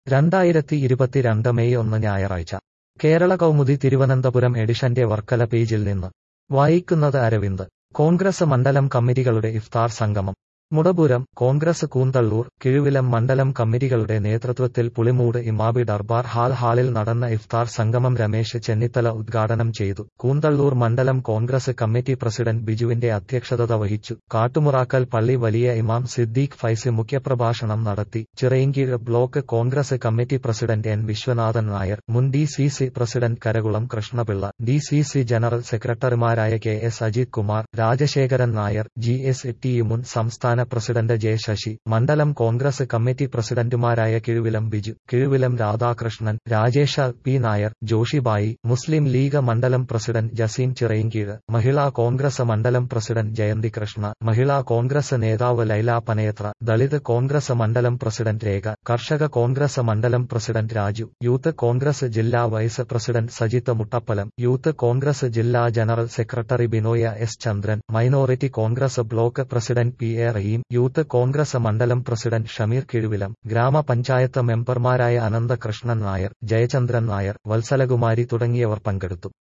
രണ്ടായിരത്തി ഇരുപത്തിരണ്ട് മെയ് ഒന്ന് ഞായറാഴ്ച കേരള കൗമുദി തിരുവനന്തപുരം എഡിഷന്റെ വർക്കല പേജിൽ നിന്ന് വായിക്കുന്നത് അരവിന്ദ് കോൺഗ്രസ് മണ്ഡലം കമ്മിറ്റികളുടെ ഇഫ്താർ സംഗമം മുടപുരം കോൺഗ്രസ് കൂന്തള്ളൂർ കിഴുവിലം മണ്ഡലം കമ്മിറ്റികളുടെ നേതൃത്വത്തിൽ പുളിമൂട് ഇമാബി ദർബാർ ഹാൾ ഹാളിൽ നടന്ന ഇഫ്താർ സംഗമം രമേശ് ചെന്നിത്തല ഉദ്ഘാടനം ചെയ്തു കൂന്തള്ളൂർ മണ്ഡലം കോൺഗ്രസ് കമ്മിറ്റി പ്രസിഡന്റ് ബിജുവിന്റെ അധ്യക്ഷത വഹിച്ചു കാട്ടുമുറാക്കൽ പള്ളി വലിയ ഇമാം സിദ്ദീഖ് ഫൈസി മുഖ്യപ്രഭാഷണം നടത്തി Chirayinkeezhu block Congress committee president N Viswanathan Nair മുൻ D C C president Karakulam Krishnapillai D C C general സെക്രട്ടറിമാരായ K S Ajith Kumar Rajasekharan Nair G S T മുൻ സംസ്ഥാന പ്രസിഡന്റ് ജെ ശശി മണ്ഡലം കോൺഗ്രസ് കമ്മിറ്റി പ്രസിഡന്റുമാരായ Kizhuvilam Biju Kizhuvilam Radhakrishnan Rajesh P Nair Joshibai Muslim League മണ്ഡലം പ്രസിഡന്റ് ജസീം ചിറയിൻകീഴ് മഹിളാ കോൺഗ്രസ് മണ്ഡലം പ്രസിഡന്റ് ജയന്തി കൃഷ്ണ മഹിളാ കോൺഗ്രസ് നേതാവ് ലൈല പനയത്ര ദളിത് കോൺഗ്രസ് മണ്ഡലം പ്രസിഡന്റ് രേഖ കർഷക കോൺഗ്രസ് മണ്ഡലം പ്രസിഡന്റ് രാജു യൂത്ത് കോൺഗ്രസ് ജില്ലാ vice president Sajith Muttappalam youth Congress ജില്ലാ general secretary Binoy S Chandran minority Congress block president P A Rahim youth Congress മണ്ഡലം പ്രസിഡന്റ് ഷമീർ കിഴുവിലം ഗ്രാമപഞ്ചായത്ത് മെമ്പർമാരായ അനന്തകൃഷ്ണൻ നായർ ജയചന്ദ്രൻ നായർ വത്സലകുമാരി തുടങ്ങിയവർ പങ്കെടുത്തു